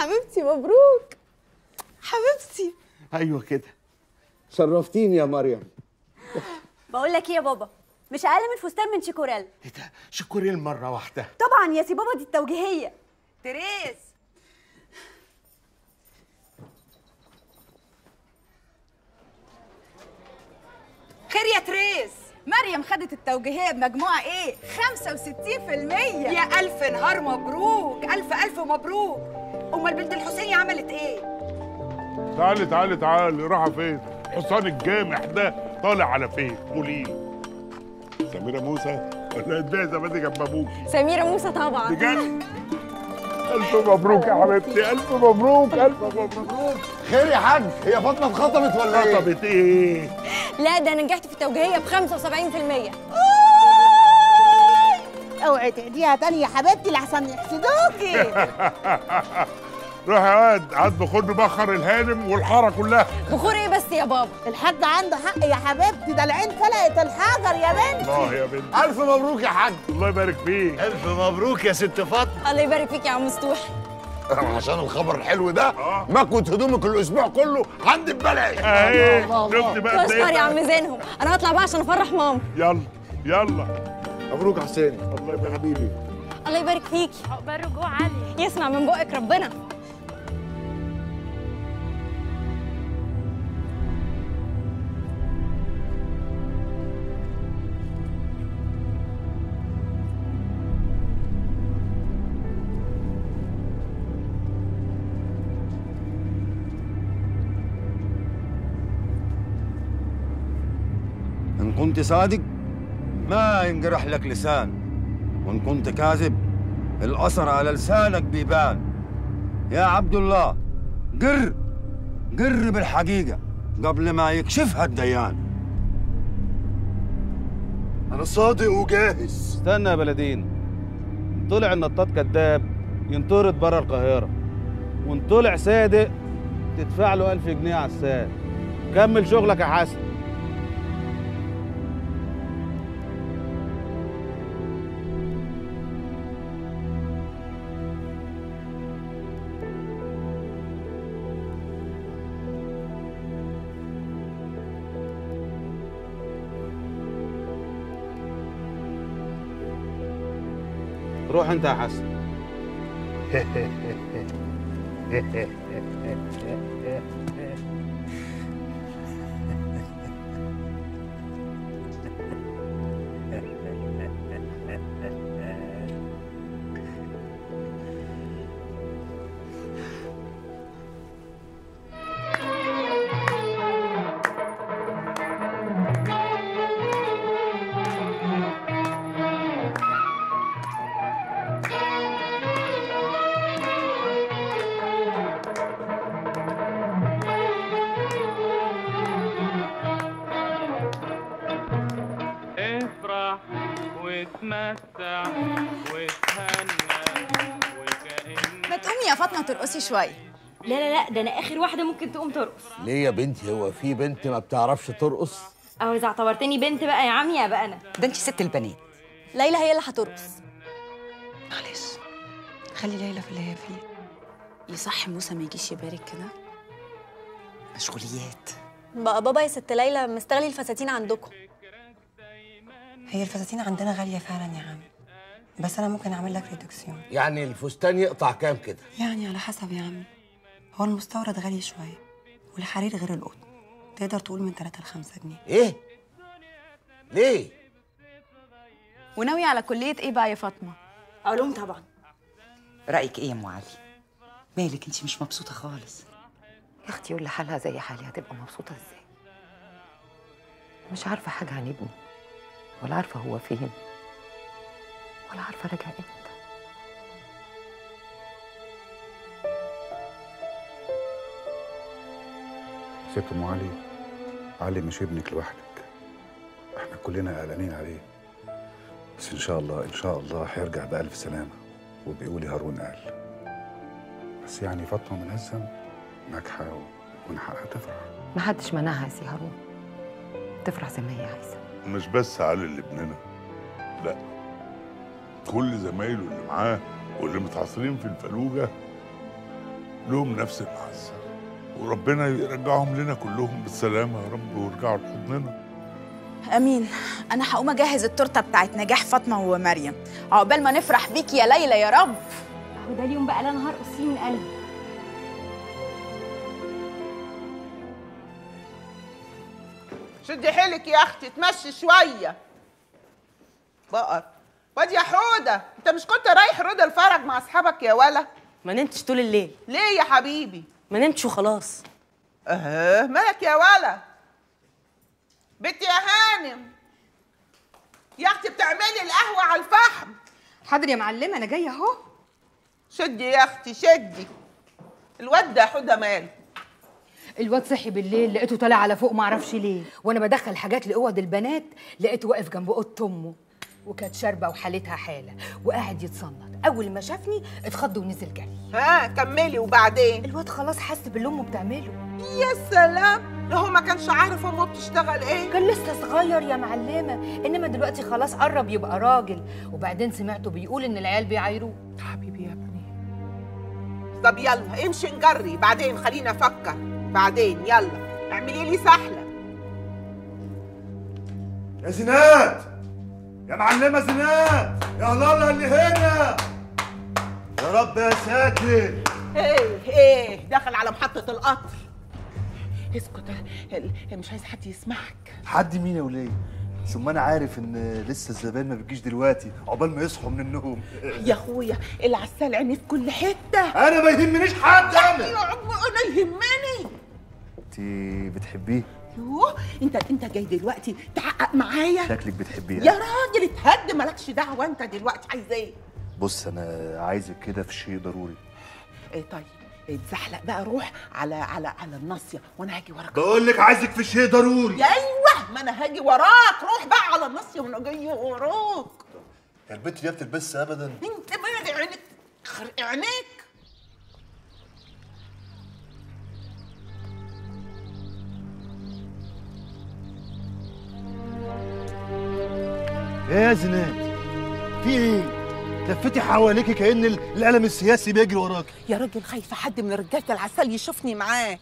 حبيبتي مبروك حبيبتي ايوه كده شرفتيني يا مريم بقول لك ايه يا بابا مش اقل من فستان من شيكوريل ايه ده شكورين مره واحده طبعا يا سي بابا دي التوجيهيه تريس خير يا تريس مريم خدت التوجيهية بمجموعة ايه؟ 65% يا ألف نهار مبروك ألف ألف مبروك أمال بنت الحسيني عملت إيه؟ تعالي تعالي تعالي رايحه فين؟ حصان الجامح ده طالع على فين؟ قولي لي سميرة موسى ولا اديها زبادي جنب ابوك سميرة موسى طبعا بجد ألف مبروك يا حبيبتي ألف مبروك ألف مبروك خير يا حاج هي فاطمه اتخطبت ولا ايه؟ خطبت إيه؟ لا ده انا نجحت في التوجيهية ب 75% اوعي تعديها تاني يا حبيبتي لحسن يحسدوكي روح يا واد هات بخد بخر الهانم والحاره كلها بخور ايه بس يا بابا الحاج عنده حق يا حبيبتي ده العين فلقت الحجر يا بنت الله يا بنت الف مبروك يا حاج الله يبارك فيك الف مبروك يا ست فاطمه الله يبارك فيك يا عم مستوحي عشان الخبر الحلو ده مكوة هدومك الاسبوع كله عندي ببلاش اهي شفت بقى تشكر يا إيه؟ عم زينهم انا هطلع بقى عشان افرح ماما يلا يلا مبروك يا حسين الله يبارك حبيبي الله يبارك فيكي عقبال رجوع علي يسمع من بقك ربنا إن كنت صادق ما ينجرح لك لسان وإن كنت كاذب الأثر على لسانك بيبان يا عبد الله قر قر بالحقيقة قبل ما يكشفها الديان انا صادق وجاهز استنى يا بلدين طلع النطاط كذاب ينطرد بره القاهرة وان طلع صادق تدفع له ألف جنيه على الساعة كمل شغلك يا حسن روح انت يا حسن افرح وتمتع وتهنى وكأن ما تقومي يا فاطمة ترقصي شوية لا لا لا ده انا اخر واحدة ممكن تقوم ترقص ليه يا بنتي هو في بنت ما بتعرفش ترقص او اذا اعتبرتني بنت بقى يا عمي بقى انا ده أنت ست البنات ليلى هي اللي هترقص معلش خلي ليلى في اللي هي فيه يصح موسى ما يجيش يبارك كده مشغوليات بقى بابا يا ست ليلى مستغلي الفساتين عندكم هي الفساتين عندنا غالية فعلا يا عم بس أنا ممكن أعمل لك ريدكسيون يعني الفستان يقطع كام كده يعني على حسب يا عم هو المستورد غالي شوية والحرير غير القطن تقدر تقول من 3 ل 5 جنيه ايه ليه وناوية على كلية ايه بقى يا فاطمة؟ علوم طبعا رأيك إيه يا أم علي؟ مالك أنت مش مبسوطة خالص يا أختي واللي حالها زي حالي هتبقى مبسوطة إزاي؟ مش عارفة حاجة عن ابني ولا عارفة هو فين ولا عارفة راجع امتى ست ام علي علي مش ابنك لوحدك احنا كلنا قلقانين عليه بس ان شاء الله ان شاء الله هيرجع بألف سلامة وبيقولي هارون قال بس يعني فاطمة منزم ناجحة ومن حقها تفرح محدش منعها يا سي هارون تفرح زي ما هي عايزة مش بس علي اللي ابننا لا كل زمايله اللي معاه واللي متعصرين في الفلوجة لهم نفس المعزه وربنا يرجعهم لنا كلهم بالسلامه يا رب ويرجعوا لحضننا امين انا هقوم اجهز التورته بتاعت نجاح فاطمه ومريم عقبال ما نفرح بيك يا ليلى يا رب وده اليوم بقى لا نهار قصي من قلبي شدي حيلك يا اختي تمشي شويه بقر واد يا حوده انت مش كنت رايح رضا الفرج مع اصحابك يا ولا ما نمتش طول الليل ليه يا حبيبي ما نمتش وخلاص اه مالك يا ولا بنتي يا هانم يا اختي بتعملي القهوه على الفحم حاضر يا معلمه انا جايه اهو شدي يا اختي شدي الواد ده حوده ماله الواد صحي بالليل لقيته طالع على فوق معرفش ليه وانا بدخل حاجات لاوض البنات لقيته واقف جنب اوضه امه وكانت شاربه وحالتها حاله وقاعد يتصنت اول ما شافني اتخض ونزل جري ها كملي وبعدين الواد خلاص حس باللي امه بتعمله يا سلام ده هو ما كانش عارف امه بتشتغل ايه كان لسه صغير يا معلمه انما دلوقتي خلاص قرب يبقى راجل وبعدين سمعته بيقول ان العيال بيعايروه حبيبي يا ابني طب يلا امشي نجري بعدين خلينا افكر بعدين يلا اعملي لي سحله يا زينات يا معلمه زينات يا الله اللي هنا يا رب يا ساتر ايه ايه دخل على محطه القطر اسكت ال- مش عايز حد يسمعك حد مين يا وليه ثم انا عارف ان لسه الزبائن ما بتجيش دلوقتي عقبال ما يصحوا من النوم يا اخويا العسال عيني في كل حته انا ما يهمنيش حد انا يا عم انا يهمني انت بتحبيه يوه انت انت جاي دلوقتي تحقق معايا شكلك بتحبيه يا راجل اتهد مالكش دعوه انت دلوقتي عايز ايه بص انا عايزك كده في شيء ضروري ايه طيب اتزحلق بقى روح على على على الناصيه وانا هاجي وراك بقول لك عايزك في شيء ضروري ايوه ما انا هاجي وراك روح بقى على الناصيه وانا جاي وراك يا البت دي ما بتلبسش ابدا انت مالي عينك خرق عينيك ايه يا زينات في ايه لفتي حواليكي كأن ال- القلم السياسي بيجري وراكي يا راجل خايفه حد من رجاله العسل يشوفني معاك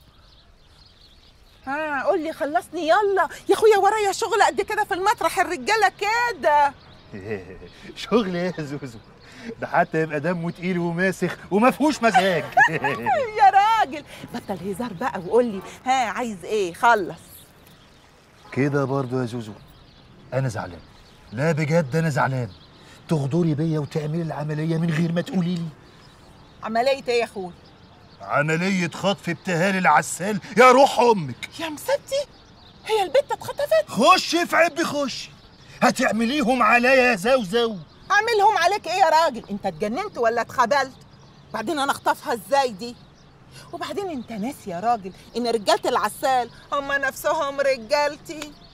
ها قول لي خلصني يلا يا اخويا ورايا شغل قد كده في المطرح الرجاله كده شغل ايه يا زوزو ده حتى يبقى دمه تقيل وماسخ وما فيهوش مزاج يا راجل بطل هزار بقى وقول لي ها عايز ايه خلص كده برضو يا زوزو انا زعلان لا بجد انا زعلان تغدري بيا وتعملي العمليه من غير ما تقولي لي عمليه ايه يا اخويا عمليه خطف ابتهال العسال يا روح امك يا مسبتي هي البت اتخطفت خشي في عبي خشي هتعمليهم عليا يا زوزو اعملهم عليك ايه يا راجل انت اتجننت ولا اتخبلت بعدين انا اخطفها ازاي دي وبعدين انت ناسي يا راجل ان رجاله العسال هم نفسهم رجالتي